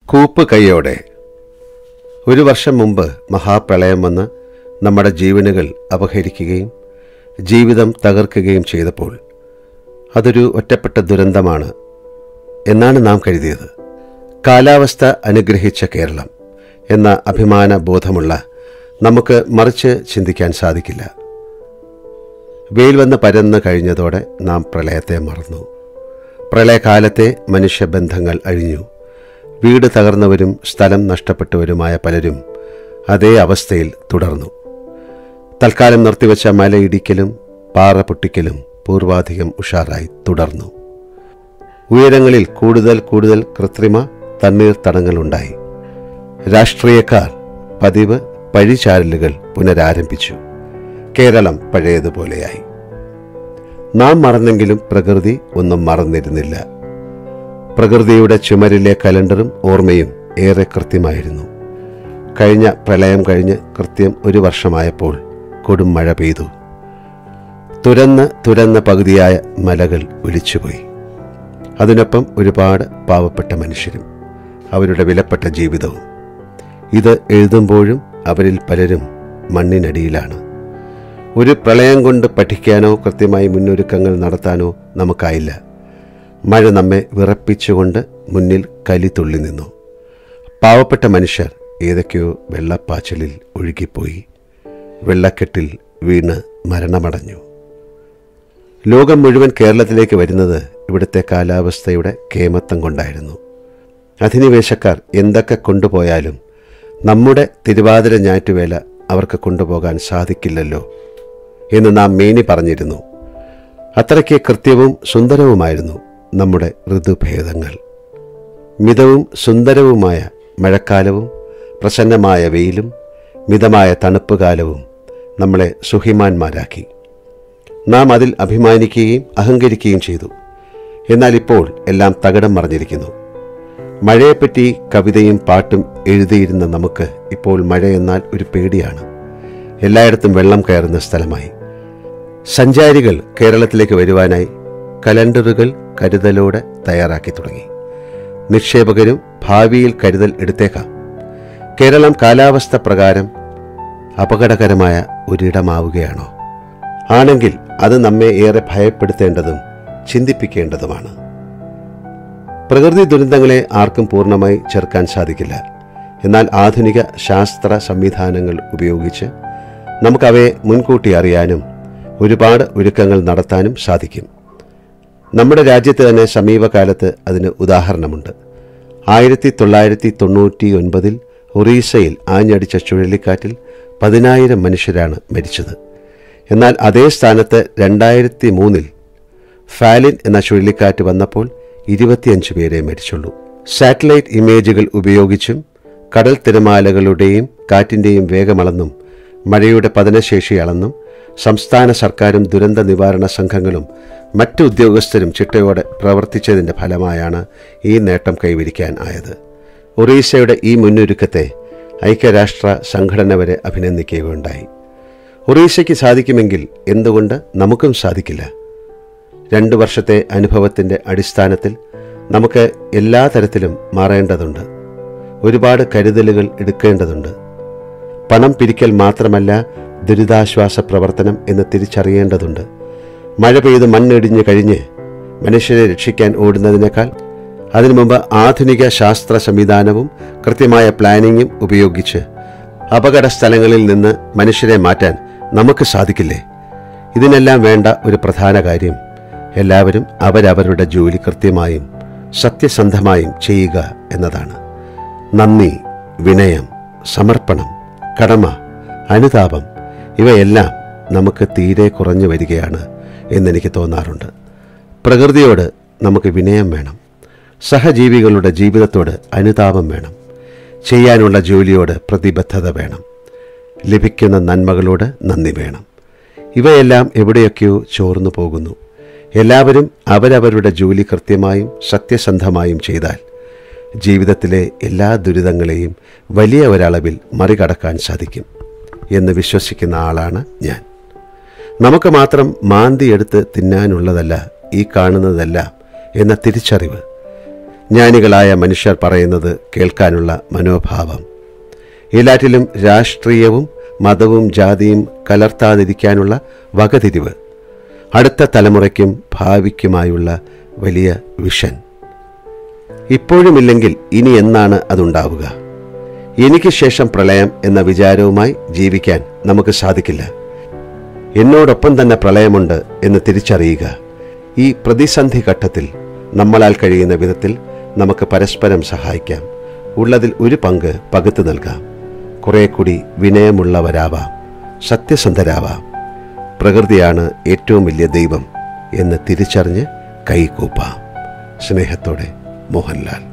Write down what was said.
കൂപ്പ് കൈയോടെ ഒരു വർഷം മുമ്പ് മഹാപ്രളയം വന്ന് നമ്മുടെ ജീവനുകൾ അപഹരിക്കുകയും ജീവിതം തകർക്കുകയും ചെയ്തപ്പോൾ അതൊരു ഒറ്റപ്പെട്ട ദുരന്തമാണ് എന്നാണ് നാം കരുതിയത് കാലാവസ്ഥ അനുഗ്രഹിച്ച കേരളം എന്ന അഭിമാന ബോധമുള്ള നമുക്ക് മറിച്ച് ചിന്തിക്കാൻ സാധിക്കില്ല വെയിൽ വന്ന് പരന്ന് കഴിഞ്ഞതോടെ നാം പ്രളയത്തെ മറന്നു പ്രളയകാലത്തെ മനുഷ്യബന്ധങ്ങൾ അഴിഞ്ഞു വീട് തകർന്നവരും സ്ഥലം നഷ്ടപ്പെട്ടവരുമായ പലരും അതേ അവസ്ഥയിൽ തുടർന്നു തൽക്കാലം നിർത്തിവെച്ച മലയിടിക്കലും പാറ പൊട്ടിക്കലും പൂർവാധികം ഉഷാറായി തുടർന്നു ഉയരങ്ങളിൽ കൂടുതൽ കൂടുതൽ കൃത്രിമ തണ്ണീർത്തടങ്ങളുണ്ടായി രാഷ്ട്രീയക്കാർ പതിവ് പഴിചാരലുകൾ പുനരാരംഭിച്ചു കേരളം പഴയതുപോലെയായി നാം മറന്നെങ്കിലും പ്രകൃതി ഒന്നും മറന്നിരുന്നില്ല പ്രകൃതിയുടെ ചുമരിലെ കലണ്ടറും ഓർമ്മയും ഏറെ കൃത്യമായിരുന്നു കഴിഞ്ഞ പ്രളയം കഴിഞ്ഞ് കൃത്യം ഒരു വർഷമായപ്പോൾ കൊടും മഴ പെയ്തു തുരന്ന് തുരന്ന പകുതിയായ മലകൾ ഒലിച്ചുപോയി അതിനൊപ്പം ഒരുപാട് പാവപ്പെട്ട മനുഷ്യരും അവരുടെ വിലപ്പെട്ട ജീവിതവും ഇത് എഴുതുമ്പോഴും അവരിൽ പലരും മണ്ണിനടിയിലാണ് ഒരു പ്രളയം കൊണ്ട് പഠിക്കാനോ കൃത്യമായി മുന്നൊരുക്കങ്ങൾ നടത്താനോ നമുക്കായില്ല മഴ നമ്മെ വിറപ്പിച്ചുകൊണ്ട് മുന്നിൽ കലി തുള്ളി നിന്നു പാവപ്പെട്ട മനുഷ്യർ ഏതൊക്കെയോ വെള്ളപ്പാച്ചിലിൽ ഒഴുകിപ്പോയി വെള്ളക്കെട്ടിൽ വീണ് മരണമടഞ്ഞു ലോകം മുഴുവൻ കേരളത്തിലേക്ക് വരുന്നത് ഇവിടുത്തെ കാലാവസ്ഥയുടെ കേമത്തം കൊണ്ടായിരുന്നു അധിനിവേശക്കാർ എന്തൊക്കെ കൊണ്ടുപോയാലും നമ്മുടെ തിരുവാതിര ഞാറ്റുവേല അവർക്ക് കൊണ്ടുപോകാൻ സാധിക്കില്ലല്ലോ എന്ന് നാം മേനി പറഞ്ഞിരുന്നു അത്രയ്ക്ക് കൃത്യവും സുന്ദരവുമായിരുന്നു നമ്മുടെ ഋതുഭേദങ്ങൾ മിതവും സുന്ദരവുമായ മഴക്കാലവും പ്രസന്നമായ വെയിലും മിതമായ തണുപ്പ് കാലവും നമ്മളെ സുഹിമാന്മാരാക്കി നാം അതിൽ അഭിമാനിക്കുകയും അഹങ്കരിക്കുകയും ചെയ്തു എന്നാൽ ഇപ്പോൾ എല്ലാം തകിടം മറിഞ്ഞിരിക്കുന്നു മഴയെപ്പറ്റി കവിതയും പാട്ടും എഴുതിയിരുന്ന നമുക്ക് ഇപ്പോൾ മഴയെന്നാൽ ഒരു പേടിയാണ് എല്ലായിടത്തും വെള്ളം കയറുന്ന സ്ഥലമായി സഞ്ചാരികൾ കേരളത്തിലേക്ക് വരുവാനായി കലണ്ടറുകൾ കരുതലോടെ തയ്യാറാക്കി തുടങ്ങി നിക്ഷേപകരും ഭാവിയിൽ കരുതൽ എടുത്തേക്കാം കേരളം കാലാവസ്ഥ പ്രകാരം അപകടകരമായ ഒരിടമാവുകയാണോ ആണെങ്കിൽ അത് നമ്മെ ഏറെ ഭയപ്പെടുത്തേണ്ടതും ചിന്തിപ്പിക്കേണ്ടതുമാണ് പ്രകൃതി ദുരന്തങ്ങളെ ആർക്കും പൂർണ്ണമായി ചെറുക്കാൻ സാധിക്കില്ല എന്നാൽ ആധുനിക ശാസ്ത്ര സംവിധാനങ്ങൾ ഉപയോഗിച്ച് നമുക്കവയെ മുൻകൂട്ടി അറിയാനും ഒരുപാട് ഒരുക്കങ്ങൾ നടത്താനും സാധിക്കും നമ്മുടെ രാജ്യത്ത് തന്നെ സമീപകാലത്ത് അതിന് ഉദാഹരണമുണ്ട് ആയിരത്തി തൊള്ളായിരത്തി തൊണ്ണൂറ്റി ഒൻപതിൽ ഒറീസയിൽ ആഞ്ഞടിച്ച ചുഴലിക്കാറ്റിൽ പതിനായിരം മനുഷ്യരാണ് മരിച്ചത് എന്നാൽ അതേ സ്ഥാനത്ത് രണ്ടായിരത്തി മൂന്നിൽ ഫാലിൻ എന്ന ചുഴലിക്കാറ്റ് വന്നപ്പോൾ ഇരുപത്തിയഞ്ച് പേരെ മരിച്ചുള്ളൂ സാറ്റലൈറ്റ് ഇമേജുകൾ ഉപയോഗിച്ചും കടൽ തിരമാലകളുടെയും കാറ്റിൻ്റെയും വേഗമളന്നും മഴയുടെ പതനശേഷി അളന്നും സംസ്ഥാന സർക്കാരും ദുരന്ത നിവാരണ സംഘങ്ങളും മറ്റു ഉദ്യോഗസ്ഥരും ചിട്ടയോടെ പ്രവർത്തിച്ചതിൻ്റെ ഫലമായാണ് ഈ നേട്ടം കൈവരിക്കാൻ ആയത് ഒറീസയുടെ ഈ മുന്നൊരുക്കത്തെ ഐക്യരാഷ്ട്ര സംഘടന വരെ അഭിനന്ദിക്കുകയുണ്ടായി ഒറീസയ്ക്ക് സാധിക്കുമെങ്കിൽ എന്തുകൊണ്ട് നമുക്കും സാധിക്കില്ല രണ്ട് വർഷത്തെ അനുഭവത്തിൻ്റെ അടിസ്ഥാനത്തിൽ നമുക്ക് എല്ലാ തരത്തിലും മാറേണ്ടതുണ്ട് ഒരുപാട് കരുതലുകൾ എടുക്കേണ്ടതുണ്ട് പണം പിരിക്കൽ മാത്രമല്ല ദുരിതാശ്വാസ പ്രവർത്തനം എന്ന് തിരിച്ചറിയേണ്ടതുണ്ട് മഴ പെയ്ത് മണ്ണിടിഞ്ഞ് കഴിഞ്ഞ് മനുഷ്യരെ രക്ഷിക്കാൻ ഓടുന്നതിനേക്കാൾ അതിനു മുമ്പ് ആധുനിക ശാസ്ത്ര സംവിധാനവും കൃത്യമായ പ്ലാനിങ്ങും ഉപയോഗിച്ച് അപകട സ്ഥലങ്ങളിൽ നിന്ന് മനുഷ്യരെ മാറ്റാൻ നമുക്ക് സാധിക്കില്ലേ ഇതിനെല്ലാം വേണ്ട ഒരു പ്രധാന കാര്യം എല്ലാവരും അവരവരുടെ ജോലി കൃത്യമായും സത്യസന്ധമായും ചെയ്യുക എന്നതാണ് നന്ദി വിനയം സമർപ്പണം കടമ അനുതാപം ഇവയെല്ലാം നമുക്ക് തീരെ കുറഞ്ഞു വരികയാണ് എന്നെനിക്ക് തോന്നാറുണ്ട് പ്രകൃതിയോട് നമുക്ക് വിനയം വേണം സഹജീവികളുടെ ജീവിതത്തോട് അനുതാപം വേണം ചെയ്യാനുള്ള ജോലിയോട് പ്രതിബദ്ധത വേണം ലഭിക്കുന്ന നന്മകളോട് നന്ദി വേണം ഇവയെല്ലാം എവിടെയൊക്കെയോ ചോർന്നു പോകുന്നു എല്ലാവരും അവരവരുടെ ജോലി കൃത്യമായും സത്യസന്ധമായും ചെയ്താൽ ജീവിതത്തിലെ എല്ലാ ദുരിതങ്ങളെയും വലിയ ഒരളവിൽ മറികടക്കാൻ സാധിക്കും എന്ന് വിശ്വസിക്കുന്ന ആളാണ് ഞാൻ നമുക്ക് മാത്രം മാന്തിയെടുത്ത് തിന്നാനുള്ളതല്ല ഈ കാണുന്നതല്ല എന്ന തിരിച്ചറിവ് ജ്ഞാനികളായ മനുഷ്യർ പറയുന്നത് കേൾക്കാനുള്ള മനോഭാവം എല്ലാറ്റിലും രാഷ്ട്രീയവും മതവും ജാതിയും കലർത്താതിരിക്കാനുള്ള വകതിരിവ് അടുത്ത തലമുറയ്ക്കും ഭാവിക്കുമായുള്ള വലിയ വിഷൻ ഇപ്പോഴുമില്ലെങ്കിൽ ഇനി എന്നാണ് അതുണ്ടാവുക എനിക്ക് ശേഷം പ്രളയം എന്ന വിചാരവുമായി ജീവിക്കാൻ നമുക്ക് സാധിക്കില്ല എന്നോടൊപ്പം തന്നെ പ്രളയമുണ്ട് എന്ന് തിരിച്ചറിയുക ഈ പ്രതിസന്ധി ഘട്ടത്തിൽ നമ്മളാൽ കഴിയുന്ന വിധത്തിൽ നമുക്ക് പരസ്പരം സഹായിക്കാം ഉള്ളതിൽ ഒരു പങ്ക് പകുത്തു നൽകാം കുറെ കൂടി വിനയമുള്ളവരാവാം സത്യസന്ധരാവാം പ്രകൃതിയാണ് ഏറ്റവും വലിയ ദൈവം എന്ന് തിരിച്ചറിഞ്ഞ് കൈകൂപ്പാം സ്നേഹത്തോടെ മോഹൻലാൽ